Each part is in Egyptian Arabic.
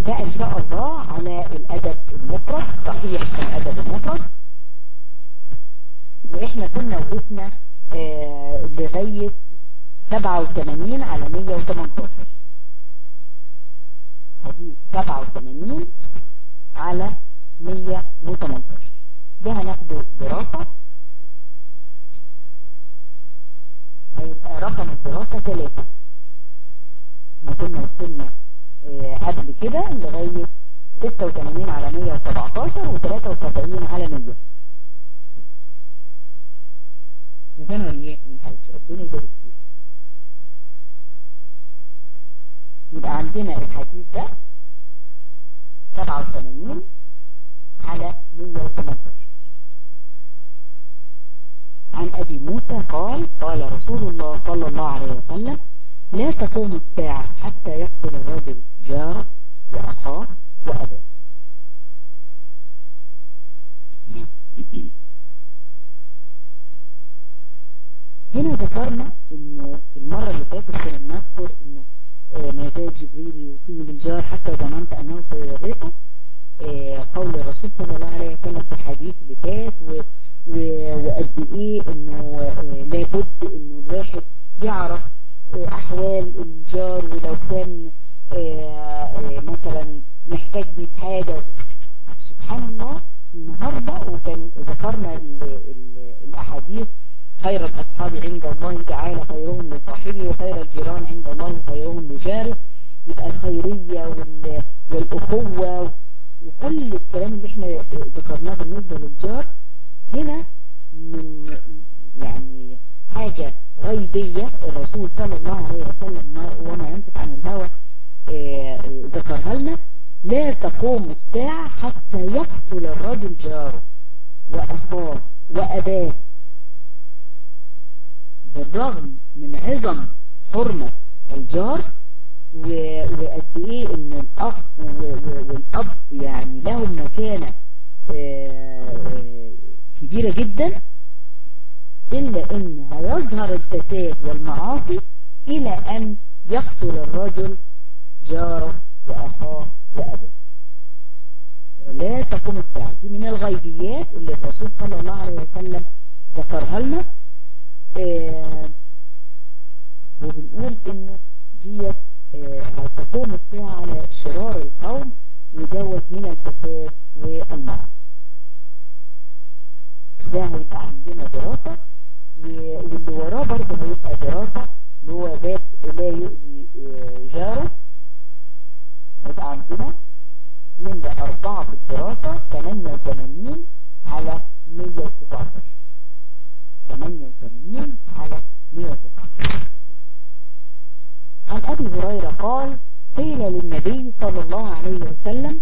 بقى ان شاء الله على الادب المفرد صحيح الادب المفرد واحنا كنا وقفنا آه لغاية 87 على 118 حديث 87 على 118 ده هناخده دراسة هيبقى رقم الدراسة 3 احنا كنا وصلنا اه قبل كده لغاية 86 على 117 و73 على 100 مثلا وإياكم حاجة ربنا يبارك فيكم يبقى عندنا الحديث ده 87 على 118 عن أبي موسى قال قال رسول الله صلى الله عليه وسلم لا تقوم الساعة حتى يقتل الرجل جاره وأخاه وأباه هنا ذكرنا انه المرة اللي فاتت كنا بنذكر انه ما زال جبريل يوصيني بالجار حتى ظننت انه سيورثه قول الرسول صلى الله عليه وسلم في الحديث اللي فات وقد ايه انه لابد انه الواحد يعرف احوال الجار ولو كان مثلا محتاج بيه في حاجة سبحان الله النهاردة وكان ذكرنا ال ال الاحاديث خير الأصحاب عند الله تعالى خيرهم لصاحبه وخير الجيران عند الله خيرهم لجاره يبقى الخيرية وال... والأخوة وكل الكلام اللي احنا ذكرناه بالنسبة للجار هنا من يعني حاجة غيبية الرسول صلى الله عليه وسلم وما ينطق عن الهوى ذكرها لنا لا تقوم الساعة حتى يقتل الرجل جاره وأخاه وأباه بالرغم من عظم حرمة الجار وقد ايه ان الاخ والاب يعني لهم مكانة كبيرة جدا الا ان هيظهر الفساد والمعاصي الى ان يقتل الرجل جاره واخاه واباه لا تقوم الساعة دي من الغيبيات اللي الرسول صلى الله عليه وسلم ذكرها لنا آه وبنقول انه ديت آه هتقوم الساعة على شرار القوم ودوت من الفساد والمعاصي ده هيبقى عندنا دراسة واللي وراه برضه هيبقى دراسة اللي هو باب لا يؤذي آه جاره هيبقى عندنا من ده أربعة في الدراسة 88 على 119 88 على 119 عن أبي هريرة قال قيل للنبي صلى الله عليه وسلم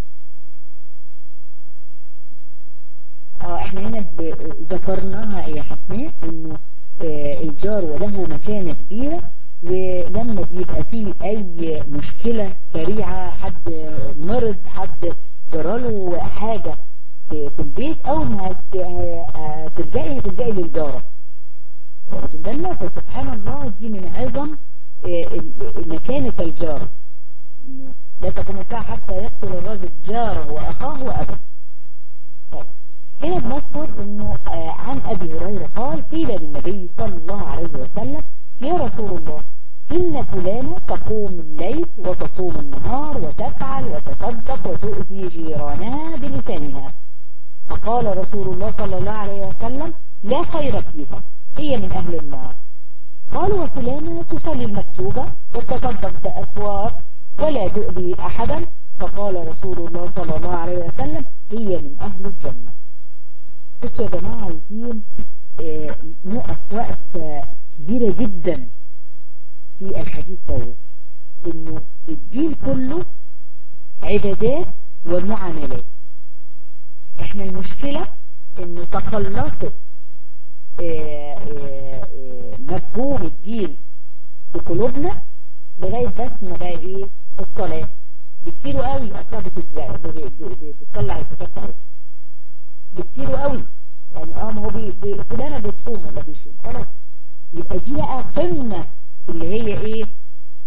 اه احنا هنا ذكرناها يا حسناء انه اه الجار وله مكانة كبيرة ولما بيبقى فيه اي مشكلة سريعة حد مرض حد جراله حاجة في, في البيت اول ما هتلجئي هتلجئي للجارة واخدين بالنا فسبحان الله دي من عظم مكانة الجارة لا تقوم الساعة حتى يقتل الرجل جاره واخاه واباه طيب هنا بنذكر انه عن ابي هريرة قال قيل للنبي صلى الله عليه وسلم يا رسول الله إن فلانة تقوم الليل وتصوم النهار وتفعل وتصدق وتؤذي جيرانها بلسانها فقال رسول الله صلى الله عليه وسلم لا خير فيها هي من أهل النار قال وفلانة تصلي المكتوبة وتصدق بأسوار ولا تؤذي أحدا فقال رسول الله صلى الله عليه وسلم هي من أهل الجنة بصوا يا جماعة عايزين اه نقف وقفة كبيرة جدا في الحديث دوت انه الدين كله عبادات ومعاملات احنا المشكلة انه تقلصت اه اه مفهوم الدين في قلوبنا لغاية بس ما بقى ايه الصلاة بكتير قوي اصلا بتطلع الفتاة بتاعتها بكتير قوي يعني اه ما هو بي فلانة بتصوم ولا بيصوم خلاص يبقى دي بقى قمة اللي هي ايه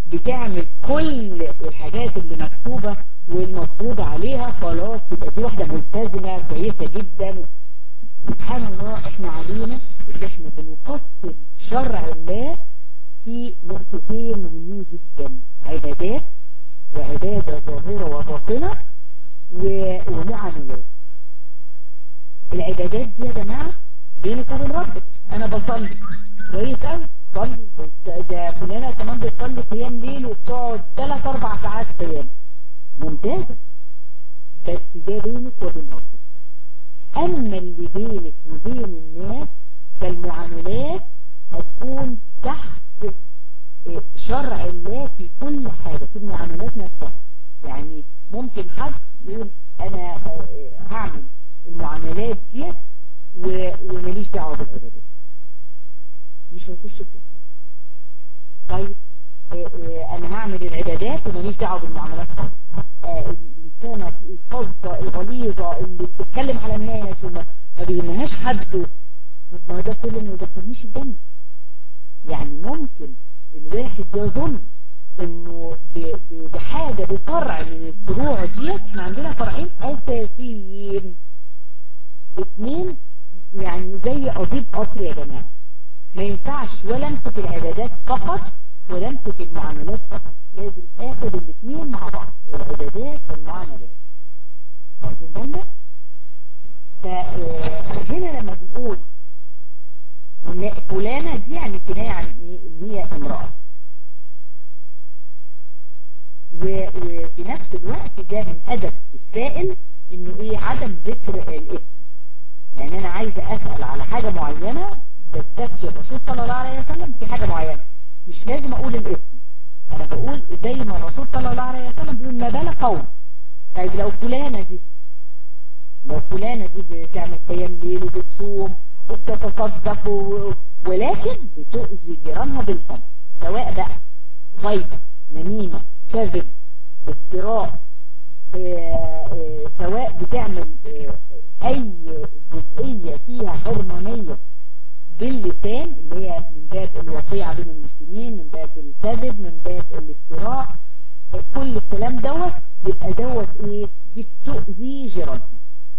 بتعمل كل الحاجات اللي مكتوبة والمفروض عليها خلاص يبقى دي واحدة ملتزمة كويسة جدا سبحان الله احنا علينا اللي احنا بنقصد شرع الله في نقطتين مهمين جدا عبادات وعبادة ظاهرة وباطنة ومعاملات العبادات دي يا جماعة بينك وبين ربك انا بصلي كويس قوي صلي ده فلانة كمان بتصلي قيام ليل وبتقعد 3 4 ساعات قيام ممتازة بس ده بينك وبين ربك اما اللي بينك وبين الناس فالمعاملات هتكون تحت شرع الله في كل حاجة في المعاملات نفسها يعني ممكن حد يقول انا هعمل المعاملات دي وماليش دعوة بالعبادات مش هيخش الجنة طيب انا هعمل العبادات وماليش دعوة بالمعاملات خالص الانسانة الفظة الغليظة اللي بتتكلم على الناس وما بيهمهاش حد ما ده كله ما يدخلنيش الجنة يعني ممكن الواحد يظن انه بحاجة بفرع من الفروع ديت احنا عندنا فرعين اساسيين اثنين يعني زي قضيب قطر يا جماعة ما ينفعش ولا امسك العبادات فقط ولا امسك المعاملات فقط لازم اخد الاثنين مع بعض العبادات والمعاملات واخدين بالنا فهنا لما بنقول فلانة دي يعني كناية عن ايه اللي هي امرأة وفي نفس الوقت ده من ادب السائل انه ايه عدم ذكر الاسم يعني انا عايزة اسأل على حاجة معينة بستفتي الرسول صلى الله عليه وسلم في حاجة معينة مش لازم اقول الاسم انا بقول زي ما الرسول صلى الله عليه وسلم بيقول ما بال قوم طيب لو فلانة دي لو فلانة دي بتعمل قيام ليل وبتصوم وبتتصدق و... ولكن بتؤذي جيرانها بالسنة سواء بقى غيبة نميمة كذب افتراء سواء بتعمل اي جزئية فيها حرمانية باللسان اللي هي من باب الوقيعة بين المسلمين من باب الكذب من باب الافتراء كل الكلام دوت يبقى دوت ايه دي بتؤذي جيرانها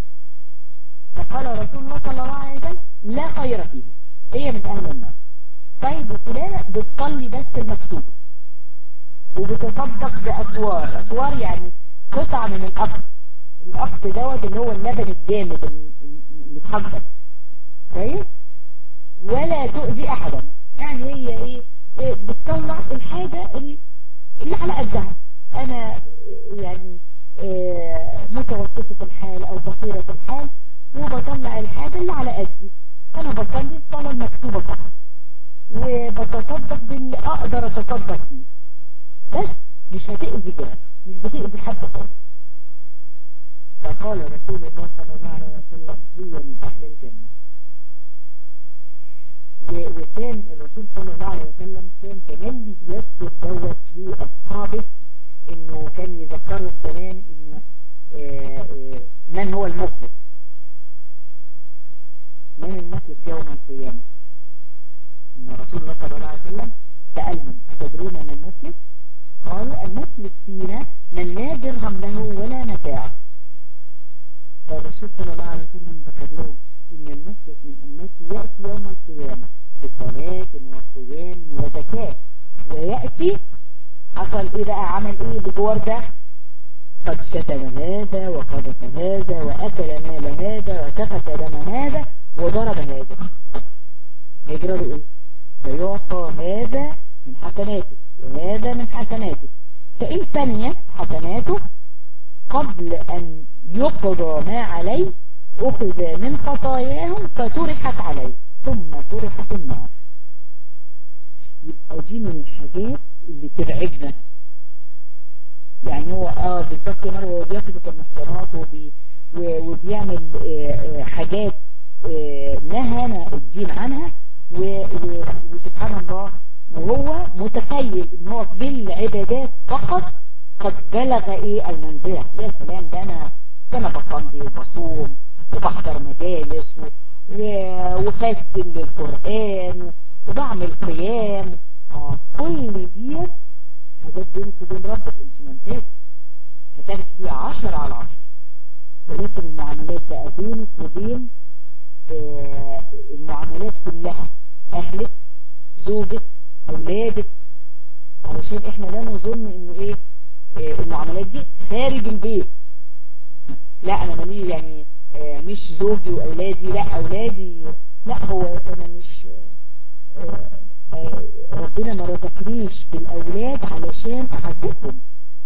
فقال رسول الله صلى الله عليه وسلم لا خير فيها هي من اهل النار طيب وفلانة بتصلي بس المكتوب وبتصدق بأسوار أسوار يعني قطعة من الأقط الأقط دوت اللي هو اللبن الجامد المتحضر كويس ولا تؤذي أحدا يعني هي ايه, إيه بتطلع الحاجة اللي, اللي على قدها أنا يعني إيه متوسطة الحال أو فقيرة الحال وبطلع الحاجة اللي على قدي أنا بصلي الصلاة المكتوبة فقط وبتصدق باللي أقدر أتصدق بيه بس مش هتأذي جهة مش بتأذي حد خالص فقال رسول الله صلى الله عليه وسلم هي من أهل الجنة وكان الرسول صلى الله عليه وسلم كان كمان يذكر دوت لأصحابه انه كان يذكرهم كمان انه آآ آآ من هو المفلس من المفلس يوم القيامة ان رسول الله صلى الله عليه وسلم سألهم أتدرون من المفلس قالوا المفلس فينا من لا درهم له ولا متاع فالرسول صلى الله عليه وسلم ذكر لهم إن المفلس من أمتي يأتي يوم القيامة بصلاة وصيام وزكاة ويأتي حصل إيه بقى عمل إيه بجوار ده قد شتم هذا وقذف هذا وأكل مال هذا وسفك دم هذا وضرب هذا هيجرى له إيه فيعطى هذا من حسناته وهذا من حسناته فإن ثانية حسناته قبل أن يقضى ما عليه أخذ من خطاياهم فطرحت عليه ثم طرح في النار يبقى دي من الحاجات اللي ترعبنا يعني هو اه بالظبط يا هو بيقذف المحصنات وبي وبيعمل آه آه حاجات آه نهانا الدين عنها وسبحان الله وهو متخيل ان هو بالعبادات فقط قد بلغ ايه المنزلة يا سلام ده انا ده انا بصلي وبصوم وبحضر مجالس وخاتم للقرآن وبعمل قيام آه كل ديت وبين ربك انت ممتازة هتاخدي فيها 10 على 10 ولكن المعاملات بقى بينك وبين آه المعاملات كلها اهلك زوجك اولادك علشان احنا لا نظن انه ايه آه المعاملات دي خارج البيت لا انا مالي يعني آه مش زوجي واولادي لا اولادي لا هو انا مش ربنا ما رزقنيش بالاولاد علشان اعذبهم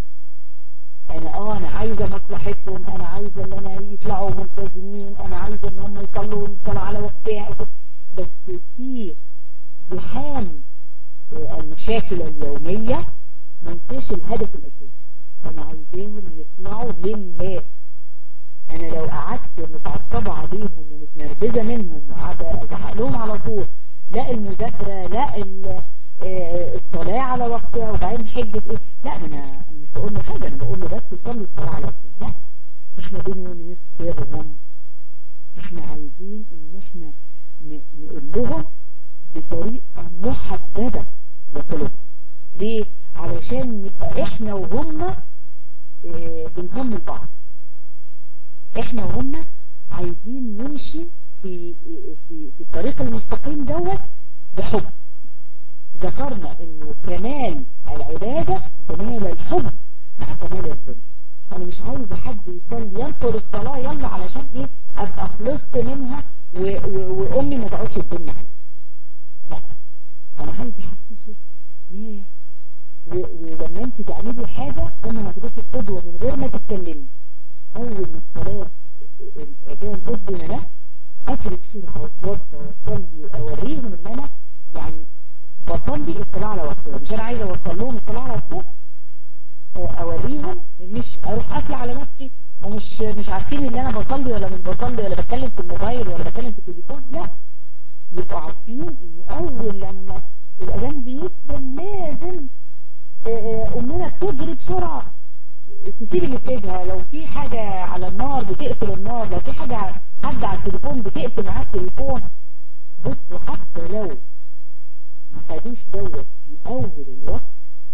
انا اه انا عايزة مصلحتهم انا عايزة ان انا يطلعوا ملتزمين انا عايزة ان هم يصلوا الصلاة على وقتها بس في زحام المشاكل اليومية منساش الهدف الاساسي انا عايزاهم يطلعوا لله انا لو قعدت متعصبة عليهم ومتنرفزة منهم وقاعدة ازعق لهم على طول لا المذاكرة لا الصلاة على وقتها وبعدين حجة ايه لا انا انا مش بقول له حاجة انا بقول له بس صلي الصلاة على وقتها لا احنا بننفرهم احنا عايزين ان احنا نقول لهم بطريقة محددة لقلوبهم ليه علشان نبقى احنا وهم اه بنكمل بعض احنا وهم عايزين نمشي في في في الطريق المستقيم دوت بحب ذكرنا انه كمال العبادة كمال الحب مع كمال الذل انا مش عايز حد يصلي ينطر الصلاة يلا علشان ايه ابقى خلصت منها و و وامي ما تقعدش تزن عليا لا انا عايز احسسه ليه ولما انت تعملي حاجة هم هتبقي قدوة من غير ما تتكلمي اول ما الصلاة الاذان قدنا له اترك بسرعة واتوضى واصلي واوريهم ان انا يعني بصلي الصلاة على وقتها مش انا عايزة اوصل لهم الصلاة على وقتها اوريهم مش اروح قافله على نفسي ومش مش عارفين ان انا بصلي ولا مش بصلي ولا بتكلم في الموبايل ولا بتكلم في التليفون لا يبقوا عارفين ان اول لما الاذان بيقدم لازم امنا بتجري بسرعة تسيب اللي في ايدها لو في حاجة على النار بتقفل النار لو في حاجة حد على التليفون بتقفل معاه التليفون بص حتى لو ما خدوش دوت في اول الوقت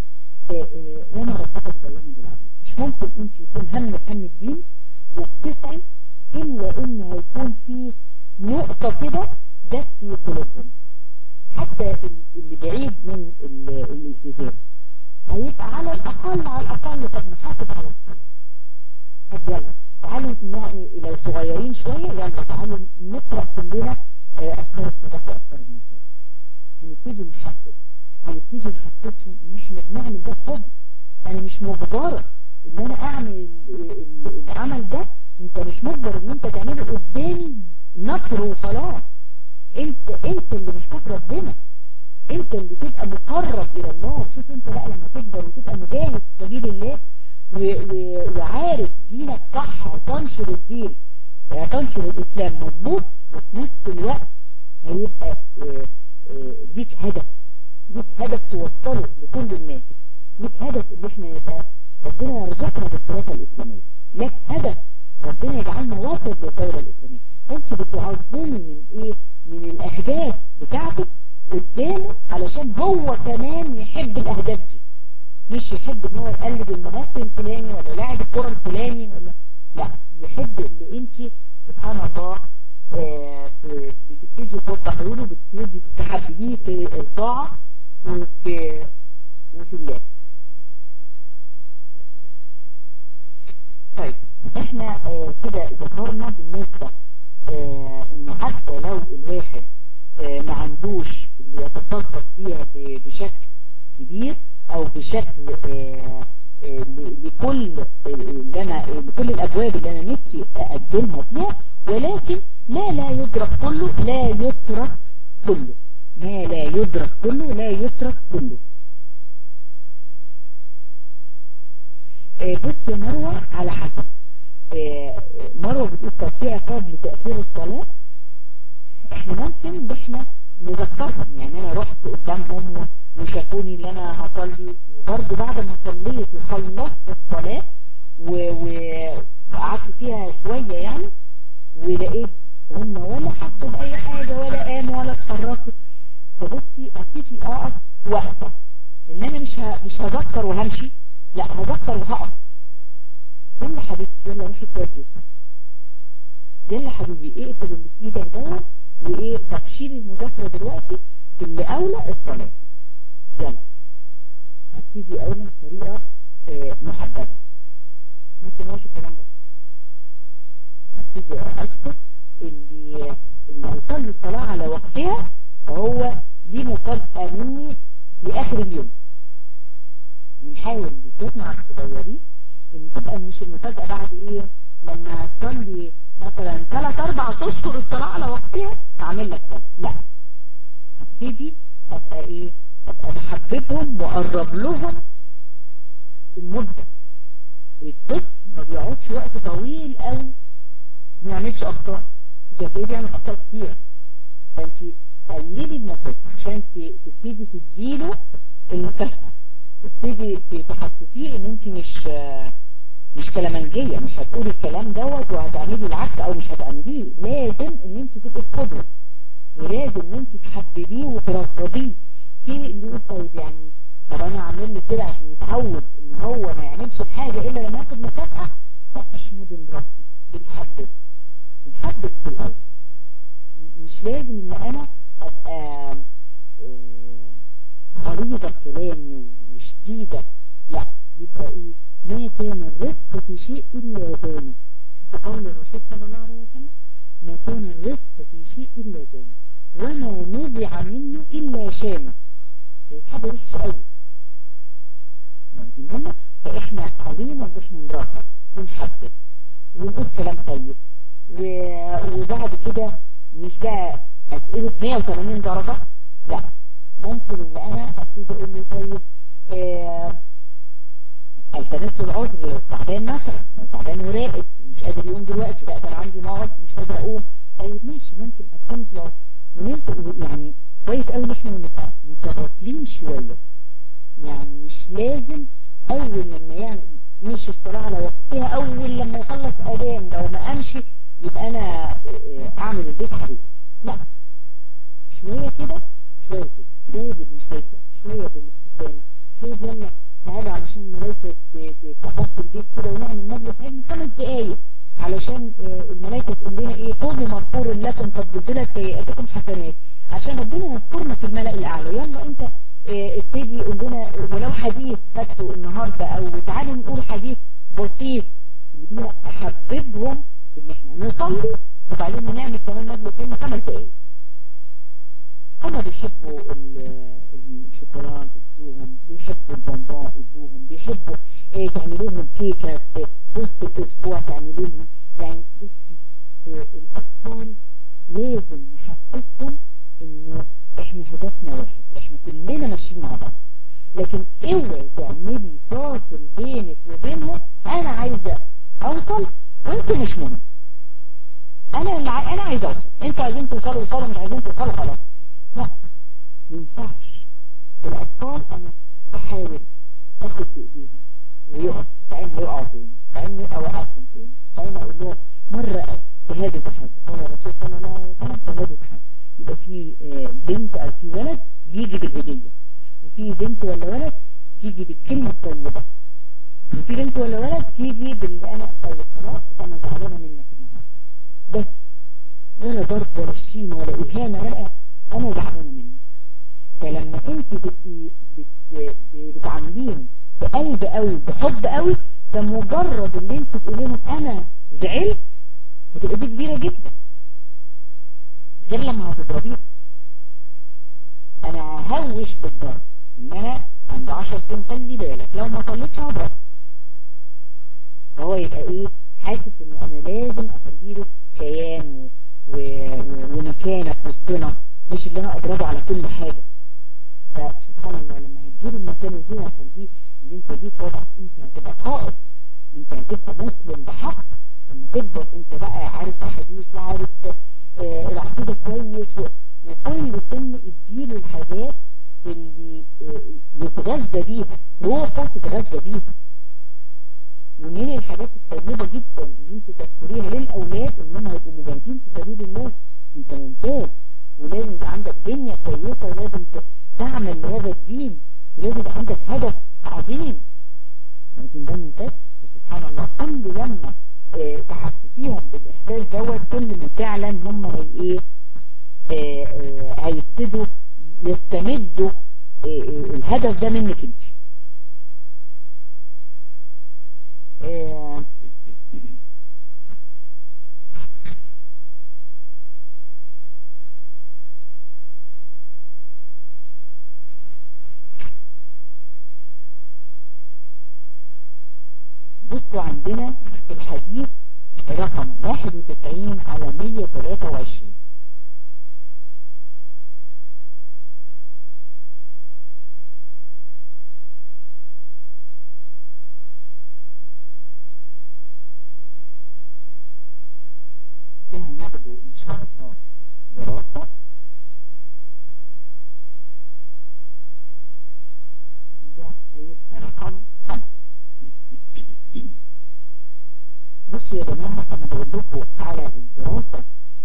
وما ربك بظلام بالعبيد مش ممكن انت يكون همك هم الدين وبتسعي الا ان هيكون في نقطة كده جت في قلوبهم حتى اللي بعيد من الالتزام هيبقى على الاقل على الاقل طب نحافظ على الصلاة طب يلا تعالوا لو صغيرين شوية يلا تعالوا نقرأ كلنا اذكار الصباح واذكار المساء هنبتدي نحقق هنبتدي نحسسهم ان احنا بنعمل ده بحب انا مش مجبرة ان انا اعمل العمل ده انت مش مجبر ان انت تعمله قدامي نقر وخلاص انت انت اللي محتاج ربنا انت اللي تبقى مقرب الى الله شوف انت بقى لما تكبر وتبقى مجاهد في سبيل الله و... و... وعارف دينك صح وتنشر الدين تنشر الاسلام مظبوط وفي نفس الوقت هيبقى اه اه ليك هدف ليك هدف توصله لكل الناس ليك هدف ان احنا يبقى ربنا يرزقنا بالخلافة الاسلامية لك هدف ربنا يجعلنا وسط للدولة الاسلامية انت بتعظمي من ايه من الاهداف بتاعتك قدامه علشان هو كمان يحب الاهداف دي مش يحب ان هو يقلد الممثل الفلاني ولا لاعب الكرة الفلاني ولا لا يحب اللي انت سبحان الله آه بتبتدي توضح له بتبتدي تحببيه في الطاعة وفي وفي الله طيب احنا آه كده ذكرنا بالنسبة آه ان حتى لو الواحد آه ما عندوش اللي يتصدق فيها بشكل كبير او بشكل لكل اللي انا لكل الابواب اللي انا نفسي اقدمها فيها ولكن ما لا يدرك كله لا يترك كله ما لا يدرك كله لا يترك كله بص يا مروة على حسب مروة بتقول طب في عقاب لتأخير الصلاة احنا ممكن احنا نذكرهم يعني انا رحت قدامهم وشافوني ان انا هصلي وبرضه بعد ما صليت وخلصت الصلاة وقعدت فيها شوية يعني ولقيت هم ولا حسوا بأي حاجة ولا قاموا ولا اتحركوا فبصي ابتدي اقف وقفة ان انا مش مش هذكر وهمشي لا هذكر وهقف يلا حبيبتي يلا روحي تودي يلا حبيبي اقفل اللي في ايدك دوت وايه تبشير المذاكرة دلوقتي اللي اولى الصلاة يلا هبتدي اولى بطريقة اه محددة ما سمعوش الكلام ده هبتدي اذكر اللي اللي هيصلي الصلاة على وقتها فهو دي مفاجأة مني في اخر اليوم بنحاول بالذات مع الصغيرين ان تبقى مش المفاجأة بعد ايه لما هتصلي مثلا 3 4 اشهر الصلاة على وقتها هعمل لك كذا لا هبتدي ابقى ايه ابقى بحببهم واقرب لهم المدة الطفل ما بيقعدش وقت طويل قوي ما يعملش اخطاء انت هتلاقيه بيعمل اخطاء كتير فانت قللي المسافة عشان تبتدي تديله المكافأة تبتدي تحسسيه ان انت مش مش كلامنجية مش هتقولي الكلام دوت وهتعملي العكس او مش هتعمليه لازم ان انت تبقي قدوة ولازم ان انت تحببيه وترغبيه في اللي يقول طيب يعني طب انا اعمل له كده عشان يتعود ان هو ما يعملش الحاجة الا لما ياخد مكافأة لا احنا بنربي بنحبب بنحبب في الاول مش لازم ان انا ابقى غليظة كلامي وشديدة لا يبقى ايه ما كان الرفق في شيء إلا زانه شوف قول الرسول صلى الله عليه وسلم ما كان الرفق في شيء إلا زانه وما نزع منه إلا شانه حاجة وحشة قوي موجودين فإحنا علينا إن إحنا نرفق ونحبب ونقول كلام طيب و... وبعد كده مش بقى أسئلة 180 درجة لا ممكن اللي أنا أبتدي أقول له طيب آه التمس العذر لو تعبان مثلا لو تعبان وراقد مش قادر يقوم دلوقتي لا ده انا عندي مغص مش قادر اقوم طيب ماشي ممكن التمس العذر ونبقى يعني كويس قوي ان احنا نبقى متغافلين شويه يعني مش لازم اول لما يعني مش الصلاه على وقتها اول لما يخلص اذان لو ما امشي يبقى انا اعمل البيت حريقه لا شويه كده شويه كده شويه بالمسلسل شويه بالابتسامه شويه يلا تعالى علشان الملائكة تحط البيت كده ونعمل مجلس علم خمس دقايق علشان الملائكة تقول لنا ايه قولوا مغفور لكم قد بدلت سيئاتكم حسنات عشان ربنا يذكرنا في الملأ الأعلى يلا انت ابتدي قول لنا ولو حديث خدته النهاردة او تعالوا نقول حديث بسيط اللي احببهم ان احنا نصلي وبعدين نعمل كمان مجلس علم خمس دقايق هما بيحبوا الشوكولات ادوهم بيحبوا البونبون ادوهم بيحبوا ايه تعملوا لهم كيكه في وسط الاسبوع تعملوا لهم يعني بصي الاطفال لازم نحسسهم انه احنا هدفنا واحد احنا كلنا ماشيين مع بعض لكن اوعي تعملي فاصل بينك وبينهم انا عايزه اوصل وانتوا مش مهم انا اللي ع... انا عايز اوصل انتوا عايزين توصلوا وصلوا مش عايزين توصلوا خلاص لا ما ينفعش الاطفال انا بحاول اخد بايديهم ويقف بعدين هيقعوا تاني بعدين اوقفهم تاني بعدين اقول لهم مره تهادوا بحاجه قال الرسول صلى الله عليه وسلم تهادوا بحاجه يبقى في بنت او في ولد يجي بالهديه وفي بنت ولا ولد تيجي بالكلمه الطيبه وفي بنت ولا ولد تيجي باللي انا طيب خلاص انا زعلانه منك النهارده بس ولا ضرب ولا شتيمه ولا اهانه ولا انا زعلانه منك فلما انت تبقي بت... بتعامليهم بقلب قوي بحب قوي فمجرد ان انت تقولي لهم انا زعلت هتبقى دي كبيره جدا غير لما هتضربيه انا ههوش بالضرب ان انا عند 10 سنين خلي بالك لو ما صليتش هضرب فهو يبقى ايه حاسس انه انا لازم اخليله كيان و... و... ومكانه في وسطنا مش اللي انا اضربه على كل حاجه فسبحان الله لما هتجيب المكان دي هخليه اللي انت دي وضعك انت هتبقى قائد انت هتبقى مسلم بحق لما تكبر انت بقى عارف احاديث وعارف آه العقيده كويس و... وكل سن اديله الحاجات اللي آه يتغذى بيها روحه تتغذى بيها ومن الحاجات الطيبه جدا اللي انت تذكريها للاولاد انهم هيبقوا مجاهدين في سبيل الله انت ممتاز ولازم يبقى عندك دنيا كويسة ولازم تعمل لهذا الدين ولازم يبقى عندك هدف عظيم كل لما اه تحسسيهم بالاحساس دوت كل ما فعلا هم هي ايه اه اه هيبتدوا يستمدوا الهدف ده منك انت بصوا عندنا الحديث رقم 91 على 123 هناخده ان شاء الله دراسة ده هيبقى رقم خمسة بصوا يا جماعة انا بقول لكم على الدراسة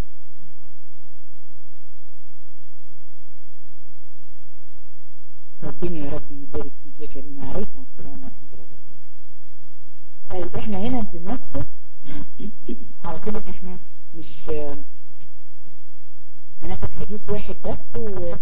ربنا يا رب يبارك فيك يا كريم عليكم السلام ورحمة الله وبركاته طيب احنا هنا بنذكر على طول احنا مش هناخد حديث واحد بس و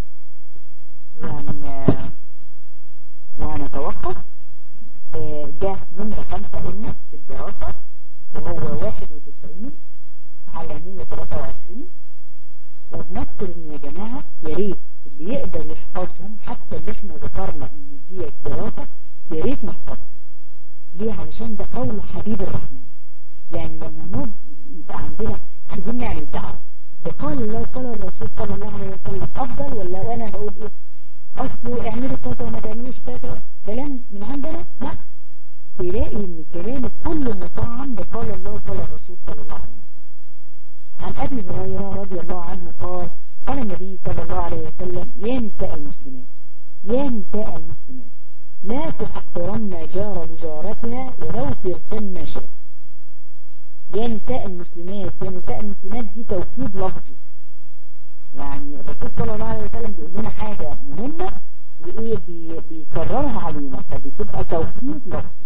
وهن وهنتوقف ده نمرة خمسة قلنا في الدراسة وهو واحد وتسعين على مية تلاتة وعشرين وبنذكر ان يا جماعة يا ريت اللي يقدر يحفظهم حتى اللي احنا ذكرنا ان دي دراسة يا ريت نحفظها ليه علشان ده قول حبيب الرحمن يعني لما نقعد يبقى عندنا عايزين نعمل دعوة فقال الله قال الرسول صلى الله عليه وسلم افضل ولا وانا بقول ايه اصله اعملوا كذا وما تعملوش كذا كلام من عندنا لا تلاقي ان كلامك كله مطعم بقال الله قال الرسول صلى الله عليه وسلم عن ابي هريره رضي الله عنه قال قال النبي صلى الله عليه وسلم يا نساء المسلمات يا نساء المسلمات لا تحقرن جار لجارتها ولو فرسن شئ يا نساء المسلمات يا نساء المسلمات دي توكيد لفظي يعني الرسول صلى الله عليه وسلم بيقول لنا حاجة مهمة وايه بي بيكررها علينا فبتبقى توكيد لفظي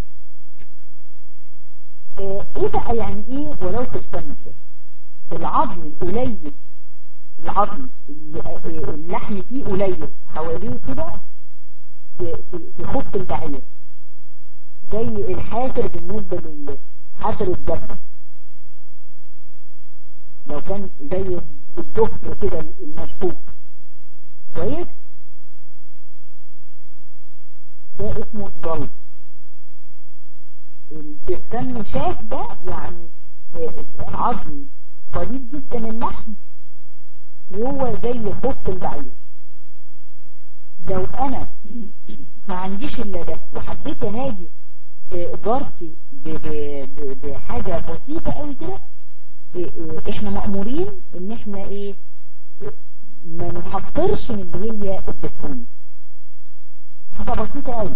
ايه بقى يعني ايه ولو فرسن شئ العظم القليل العظم اللحم فيه قليل حواليه كده في, في خف البعير زي الحافر بالنسبة للحافر الدب لو كان زي الضفر كده المشكوك كويس ده اسمه ضل الفرسان شاف ده يعني عظم قليل جدا اللحم وهو زي خف البعير لو انا ما عنديش الا ده وحبيت انادي جارتي بحاجة بسيطة قوي كده احنا مأمورين ان احنا ايه ما نحقرش من اللي هي ادتهوني حاجة بسيطة قوي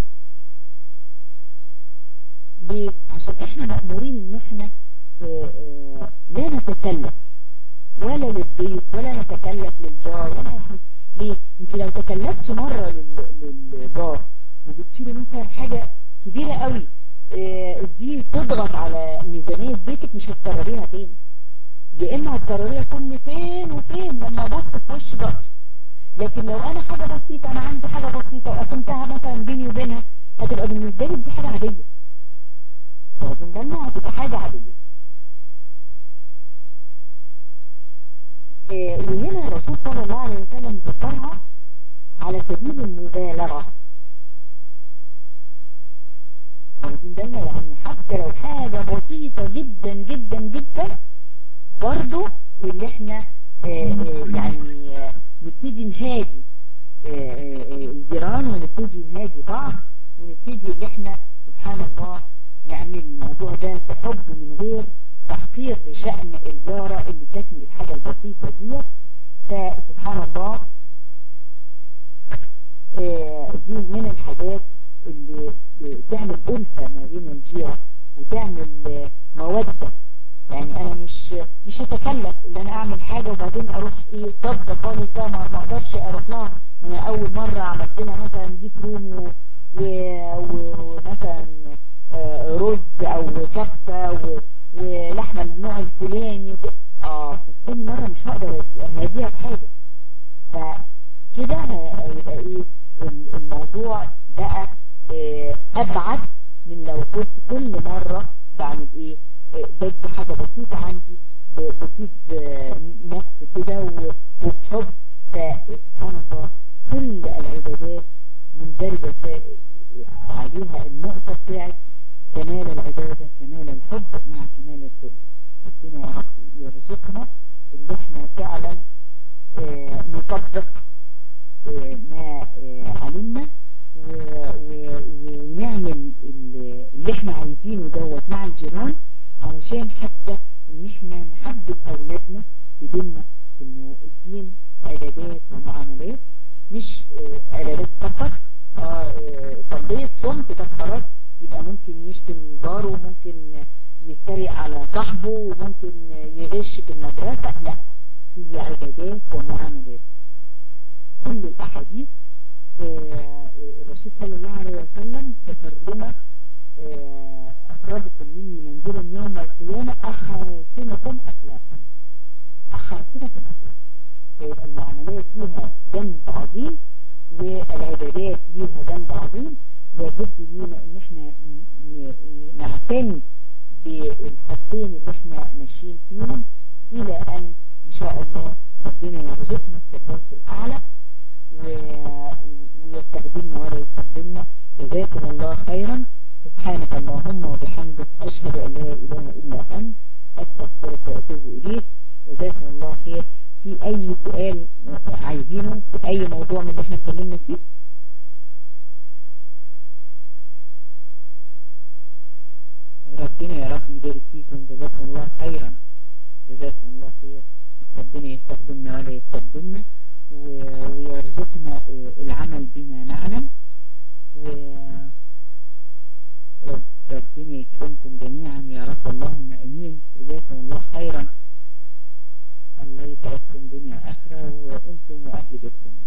ليه عشان احنا مأمورين ان احنا اه اه لا نتكلف ولا للضيف ولا نتكلف للجار ولا احنا ليه انت لو تكلفتي مرة للجار وجبتي مثلا حاجة كبيرة قوي اه دي تضغط على ميزانية بيتك مش هتكرريها تاني يا اما هتكرريها كل فين وفين لما ابص في وش جارتي لكن لو انا حاجة بسيطة انا عندي حاجة بسيطة وقسمتها مثلا بيني وبينها هتبقى بالنسبة لي دي حاجة عادية لازم بالنا هتبقى حاجة عادية إيه وهنا الرسول صلى الله عليه وسلم ذكرها على سبيل المبالغة واخدين بالنا يعني حتى لو حاجة بسيطة جدا جدا جدا برضو اللي احنا اه اه يعني اه نبتدي نهاجي الجيران ونبتدي نهاجي بعض ونبتدي اللي احنا سبحان الله نعمل الموضوع ده بحب من غير تحقير لشأن الجارة اللي ادتني الحاجة البسيطة دي فسبحان الله دي من الحاجات اللي تعمل ألفة ما بين الجيرة وتعمل مودة يعني انا مش مش هتكلف ان انا اعمل حاجة وبعدين اروح ايه صد خالص بقى ما اقدرش اروح لها انا اول مرة عملت لها مثلا ديك رومي ومثلا رز او كبسة و... ولحمة النوع الفلاني وكده اه بس تاني مرة مش هقدر هديها بحاجة فكده هيبقى ايه الموضوع بقى اه ابعد من لو كنت كل مرة بعمل ايه اه بدي حاجة بسيطة عندي بطيب اه نفس كده وبحب فسبحان الله كل العبادات مندرجة عليها النقطة بتاعت كمال العبادة كمال الحب مع كمال الذل ربنا يا رب يرزقنا اللي احنا فعلا اه نطبق اه ما اه علمنا ونعمل اللي احنا عايزينه دوت مع الجيران علشان حتى ان احنا نحبب اولادنا في ديننا انه الدين عبادات ومعاملات مش عبادات فقط صليت صمت ده خلاص يبقى ممكن يشتم جاره وممكن يتريق على صاحبه وممكن يغش في المدرسة لا هي عبادات ومعاملات كل الأحاديث الرسول صلى الله عليه وسلم ذكر لنا أقربكم مني منزلا يوم القيامة أحاسنكم أخلاقا أحاسنكم أخلاقا فيبقى المعاملات ليها جنب عظيم والعبادات ليها جنب عظيم لابد لينا ان احنا نعتني بالخطين اللي احنا ماشيين فيهم الى ان ان شاء الله ربنا يرزقنا الفردوس الاعلى ويستخدمنا ولا يستخدمنا جزاكم الله خيرا سبحانك اللهم وبحمدك اشهد ان لا اله الا انت استغفرك واتوب اليك جزاكم الله خير في اي سؤال عايزينه في اي موضوع من اللي احنا اتكلمنا فيه ربنا يا رب يبارك فيكم جزاكم الله خيرا جزاكم الله خير ربنا يستخدمنا ولا يستخدمنا ويرزقنا العمل بما نعلم وربنا يكرمكم جميعا يا رب اللهم امين جزاكم الله خيرا الله يسعدكم دنيا اخره وانتم واهل بيتكم